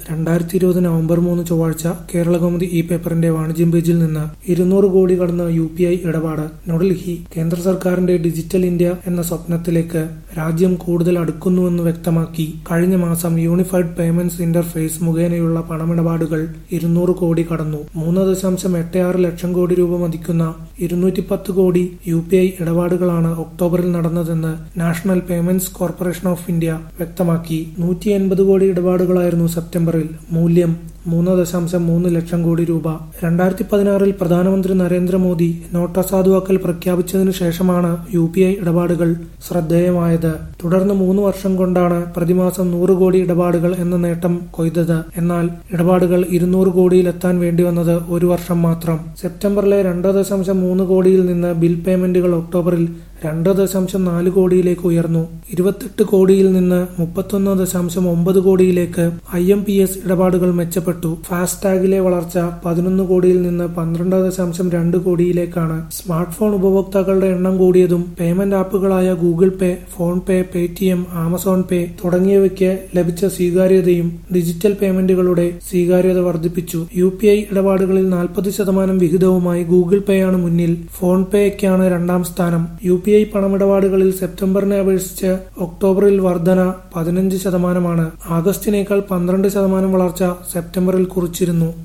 രണ്ടായിരത്തി ഇരുപത് നവംബർ മൂന്ന് ചൊവ്വാഴ്ച കേരളകൗമുദി ഈ പേപ്പറിന്റെ വാണിജ്യം പേജിൽ നിന്ന് ഇരുന്നൂറ് കോടി കടന്ന യു പി ഐ ഇടപാട് ന്യൂഡൽഹി കേന്ദ്ര സർക്കാരിന്റെ ഡിജിറ്റൽ ഇന്ത്യ എന്ന സ്വപ്നത്തിലേക്ക് രാജ്യം കൂടുതൽ അടുക്കുന്നുവെന്ന് വ്യക്തമാക്കി കഴിഞ്ഞ മാസം യൂണിഫൈഡ് പേയ്മെന്റ്സ് ഇന്റർഫേസ് മുഖേനയുള്ള പണമിടപാടുകൾ ഇരുന്നൂറ് കോടി കടന്നു മൂന്ന് ദശാംശം എട്ട് ആറ് ലക്ഷം കോടി രൂപ മതിക്കുന്ന ഇരുന്നൂറ്റി പത്ത് കോടി യു പി ഐ ഇടപാടുകളാണ് ഒക്ടോബറിൽ നടന്നതെന്ന് National Payments Corporation of India വ്യക്തമാക്കി നൂറ്റി എൺപത് കോടി ഇടപാടുകളായിരുന്നു സെപ്റ്റംബറിൽ മൂല്യം മൂന്ന് ദശാംശം മൂന്ന് ലക്ഷം കോടി രൂപ രണ്ടായിരത്തി പതിനാറിൽ പ്രധാനമന്ത്രി നരേന്ദ്രമോദി നോട്ട് അസാധുവാക്കൽ പ്രഖ്യാപിച്ചതിനു ശേഷമാണ് യു പി ഐ ഇടപാടുകൾ ശ്രദ്ധേയമായത് തുടർന്ന് മൂന്ന് വർഷം കൊണ്ടാണ് പ്രതിമാസം നൂറ് കോടി ഇടപാടുകൾ എന്ന നേട്ടം കൊയ്തത് എന്നാൽ ഇടപാടുകൾ ഇരുന്നൂറ് കോടിയിലെത്താൻ വേണ്ടിവന്നത് ഒരു വർഷം മാത്രം സെപ്റ്റംബറിലെ രണ്ട് ദശാംശം മൂന്ന് കോടിയിൽ നിന്ന് ബിൽ പേയ്മെന്റുകൾ ഒക്ടോബറിൽ രണ്ട് ദശാംശം നാല് കോടിയിലേക്ക് ഉയർന്നു ഇരുപത്തെട്ട് കോടിയിൽ നിന്ന് മുപ്പത്തൊന്ന് ദശാംശം ഒമ്പത് കോടിയിലേക്ക് ഐ എം പി എസ് ഇടപാടുകൾ മെച്ചപ്പെട്ടു ഫാസ്ടാഗിലെ വളർച്ച പതിനൊന്ന് കോടിയിൽ നിന്ന് പന്ത്രണ്ട് ദശാംശം രണ്ട് കോടിയിലേക്കാണ് സ്മാർട്ട് ഫോൺ ഉപഭോക്താക്കളുടെ എണ്ണം കൂടിയതും പേയ്മെന്റ് ആപ്പുകളായ Google Pay PhonePe Paytm Amazon Pay തുടങ്ങിയവയ്ക്ക് ലഭിച്ച സ്വീകാര്യതയും ഡിജിറ്റൽ പേയ്മെന്റുകളുടെ സ്വീകാര്യത വർദ്ധിപ്പിച്ചു യു പി ഐ ഇടപാടുകളിൽ നാൽപ്പത് ശതമാനം വിഹിതവുമായി ഗൂഗിൾ പേയാണ് മുന്നിൽ ഫോൺ പേയ്ക്കാണ് രണ്ടാം സ്ഥാനം യു പി ഐ പണമിടപാടുകളിൽ സെപ്റ്റംബറിനെ അപേക്ഷിച്ച് ഒക്ടോബറിൽ വർധന പതിനഞ്ച് ശതമാനമാണ് ആഗസ്റ്റിനേക്കാൾ പന്ത്രണ്ട് ശതമാനം വളർച്ച സെപ്റ്റംബറിൽ കുറിച്ചിരുന്നു